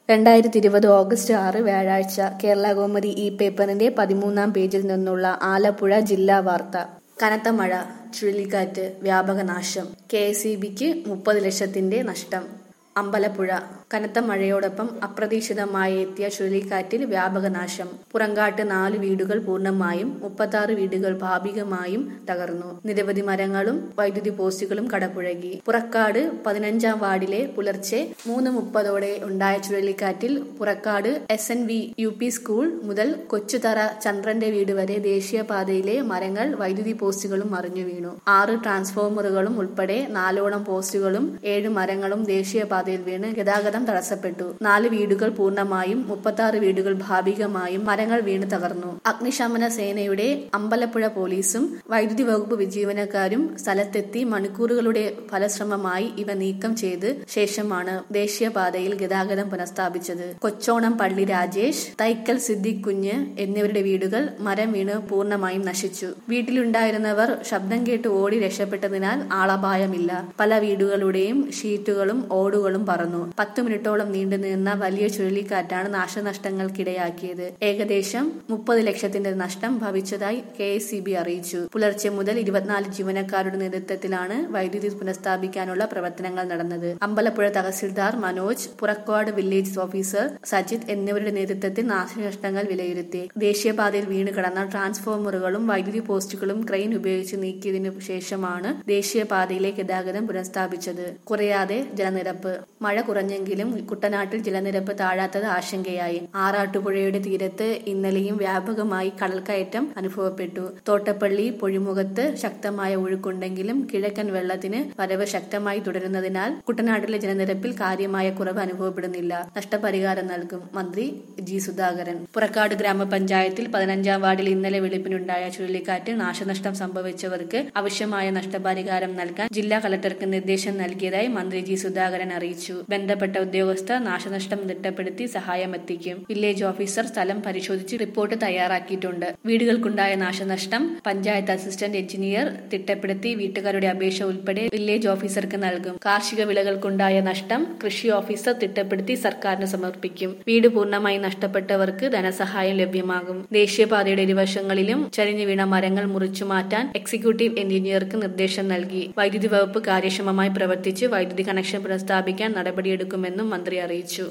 രണ്ടായിരത്തി ഇരുപത് ഓഗസ്റ്റ് ആറ് വ്യാഴാഴ്ച കേരള കൗമുദി ഈ പേപ്പറിന്റെ പതിമൂന്നാം പേജിൽ നിന്നുള്ള ആലപ്പുഴ ജില്ലാ വാർത്ത കനത്ത മഴ ചുഴലിക്കാറ്റ് വ്യാപക നാശം കെ എസ് ഇ ബിക്ക് മുപ്പത് ലക്ഷത്തിന്റെ നഷ്ടം അമ്പലപ്പുഴ കനത്ത മഴയോടൊപ്പം അപ്രതീക്ഷിതമായി എത്തിയ ചുഴലിക്കാറ്റിൽ വ്യാപക നാശം പുറങ്കാട്ട് നാല് വീടുകൾ പൂർണ്ണമായും മുപ്പത്താറ് വീടുകൾ ഭാഗികമായും തകർന്നു നിരവധി മരങ്ങളും വൈദ്യുതി പോസ്റ്റുകളും കടപുഴകി പുറക്കാട് പതിനഞ്ചാം വാർഡിലെ പുലർച്ചെ മൂന്ന് മുപ്പതോടെ ഉണ്ടായ ചുഴലിക്കാറ്റിൽ Purakkad S N V U P school മുതൽ കൊച്ചുതറ ചന്ദ്രന്റെ വീട് വരെ ദേശീയപാതയിലെ മരങ്ങൾ വൈദ്യുതി പോസ്റ്റുകളും മറിഞ്ഞു വീണു ആറ് ട്രാൻസ്ഫോമറുകളും ഉൾപ്പെടെ നാലോളം പോസ്റ്റുകളും ഏഴ് മരങ്ങളും ദേശീയപാതയിൽ വീണ് ഗതാഗതം തടസ്സപ്പെട്ടു നാല് വീടുകൾ പൂർണ്ണമായും മുപ്പത്തി വീടുകൾ ഭാഗികമായും മരങ്ങൾ വീണ് തകർന്നു അഗ്നിശമന സേനയുടെ അമ്പലപ്പുഴ പോലീസും വൈദ്യുതി വകുപ്പ് ജീവനക്കാരും സ്ഥലത്തെത്തി മണിക്കൂറുകളുടെ ഫലശ്രമമായി ഇവ നീക്കം ചെയ്ത് ശേഷമാണ് ദേശീയപാതയിൽ ഗതാഗതം പുനഃസ്ഥാപിച്ചത് കൊച്ചോണം പള്ളി രാജേഷ് തൈക്കൽ സിദ്ദിഖ് കുഞ്ഞ് എന്നിവരുടെ വീടുകൾ മരം വീണ് പൂർണ്ണമായും നശിച്ചു വീട്ടിലുണ്ടായിരുന്നവർ ശബ്ദം കേട്ട് ഓടി രക്ഷപ്പെട്ടതിനാൽ ആളപായമില്ല പല വീടുകളുടെയും ഷീറ്റുകളും ഓടുകളും പറന്നു പത്തു മിനിറ്റോളം നീണ്ടു നിന്ന വലിയ ചുഴലിക്കാറ്റാണ് നാശനഷ്ടങ്ങൾക്കിടയാക്കിയത് ഏകദേശം മുപ്പത് ലക്ഷത്തിന്റെ നഷ്ടം ഭവിച്ചതായി കെ എസ് അറിയിച്ചു പുലർച്ചെ മുതൽ ഇരുപത്തിനാല് ജീവനക്കാരുടെ നേതൃത്വത്തിലാണ് വൈദ്യുതി പുനഃസ്ഥാപിക്കാനുള്ള പ്രവർത്തനങ്ങൾ നടന്നത് അമ്പലപ്പുഴ തഹസിൽദാർ മനോജ് പുറക്കാട് വില്ലേജ് ഓഫീസർ സജിത് എന്നിവരുടെ നേതൃത്വത്തിൽ നാശനഷ്ടങ്ങൾ വിലയിരുത്തി ദേശീയപാതയിൽ വീണ് കിടന്ന ട്രാൻസ്ഫോമറുകളും വൈദ്യുതി പോസ്റ്റുകളും ക്രെയിൻ ഉപയോഗിച്ച് നീക്കിയതിനു ശേഷമാണ് ദേശീയപാതയിലെ ഗതാഗതം പുനഃസ്ഥാപിച്ചത് കുറയാതെ ജലനിരപ്പ് മഴ കുറഞ്ഞെങ്കിലും കുട്ടനാട്ടിൽ ജലനിരപ്പ് താഴാത്തത് ആശങ്കയായി ആറാട്ടുപുഴയുടെ തീരത്ത് ഇന്നലെയും വ്യാപകമായി കടൽക്കയറ്റം അനുഭവപ്പെട്ടു തോട്ടപ്പള്ളി പൊഴിമുഖത്ത് ശക്തമായ ഒഴുക്കുണ്ടെങ്കിലും കിഴക്കൻ വെള്ളത്തിന് വരവ് ശക്തമായി തുടരുന്നതിനാൽ കുട്ടനാട്ടിലെ ജലനിരപ്പിൽ കാര്യമായ കുറവ് അനുഭവപ്പെടുന്നില്ല നഷ്ടപരിഹാരം നൽകും മന്ത്രി ജി സുധാകരൻ പുറക്കാട് ഗ്രാമപഞ്ചായത്തിൽ പതിനഞ്ചാം വാർഡിൽ ഇന്നലെ വെളുപ്പിനുണ്ടായ ചുഴലിക്കാറ്റ് നാശനഷ്ടം സംഭവിച്ചവർക്ക് ആവശ്യമായ നഷ്ടപരിഹാരം നൽകാൻ ജില്ലാ കളക്ടർക്ക് നിർദ്ദേശം നൽകിയതായി മന്ത്രി ജി സുധാകരൻ അറിയിച്ചു ബന്ധപ്പെട്ട ഉദ്യോഗസ്ഥർ നാശനഷ്ടം തിട്ടപ്പെടുത്തി സഹായം എത്തിക്കും വില്ലേജ് ഓഫീസർ സ്ഥലം പരിശോധിച്ച് റിപ്പോർട്ട് തയ്യാറാക്കിയിട്ടുണ്ട് വീടുകൾക്കുണ്ടായ നാശനഷ്ടം പഞ്ചായത്ത് അസിസ്റ്റന്റ് എഞ്ചിനീയർ തിട്ടപ്പെടുത്തി വീട്ടുകാരുടെ അപേക്ഷ ഉൾപ്പെടെ വില്ലേജ് ഓഫീസർക്ക് നൽകും കാർഷിക വിളകൾക്കുണ്ടായ നഷ്ടം കൃഷി ഓഫീസർ തിട്ടപ്പെടുത്തി സർക്കാരിന് സമർപ്പിക്കും വീട് പൂർണ്ണമായി നഷ്ടപ്പെട്ടവർക്ക് ധനസഹായം ലഭ്യമാകും ദേശീയപാതയുടെ ഇരുവശങ്ങളിലും ചരിഞ്ഞു വീണ മരങ്ങൾ മുറിച്ചു മാറ്റാൻ എക്സിക്യൂട്ടീവ് എഞ്ചിനീയർക്ക് നിർദ്ദേശം നൽകി വൈദ്യുതി വകുപ്പ് കാര്യക്ഷമമായി പ്രവർത്തിച്ച് വൈദ്യുതി കണക്ഷൻ പുനഃസ്ഥാപിക്കാൻ നടപടിയെടുക്കുമെന്നും മന്ത്രി അറിയിച്ചു